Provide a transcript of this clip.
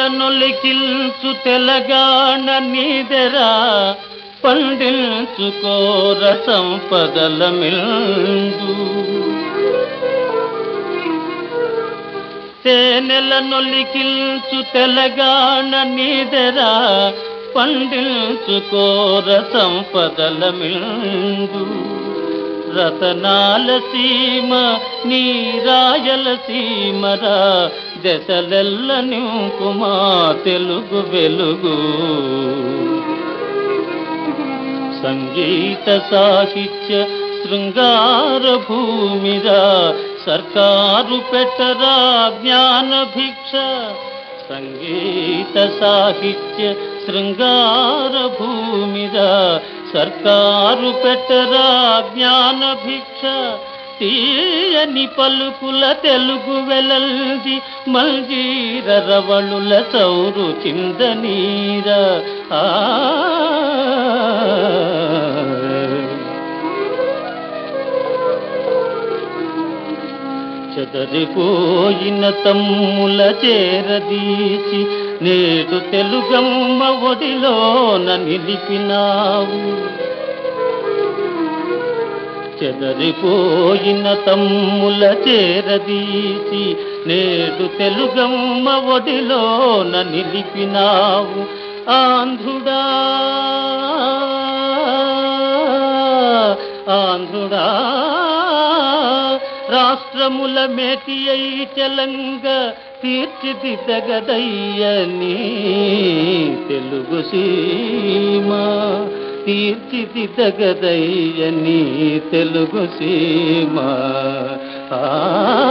నొలికిల్చు తెలంగాణ నీదెరా పండించుకోర సంపదల మిల్దు తేనెల నొలికిల్చు తెలంగాణ నీదెరా పండించుకోర సంపదల మిల్దు రతనాల సీమ నీ రాయల సీమరా దశలెల్ల నింకుమా తెలుగు వెలుగు సంగీత సాహిత్య శృంగార భూమిరా సర్కారు పెట్టరా జ్ఞాన భిక్ష సంగీత సాహిత్య శృంగార భూమిరా సర్కారు పెట్టరా జ్ఞాన భిక్ష తీయని పలుకుల తెలుగు వెలల్ది మల్జీర రవళుల సౌరు చిందనీర ఆ చెదరిపోయిన తమ్ముల చేరదీసి నేడు తెలుగమ్మ ఒడిలోన నిలిపినావు చెదరిపోయిన తమ్ముల చేరదీసి నేడు తెలుగమ్మ ఒడిలోన నిలిపినావు ఆంధ్రుడా ఆంధ్రుడా రాష్ట్రముల మేటి అయి చలంగ తీర్చిదిద్దగదయ్యని తెలుగు సీమ తీర్చిదిద్దగదయ్యని తెలుగు సీమ ఆ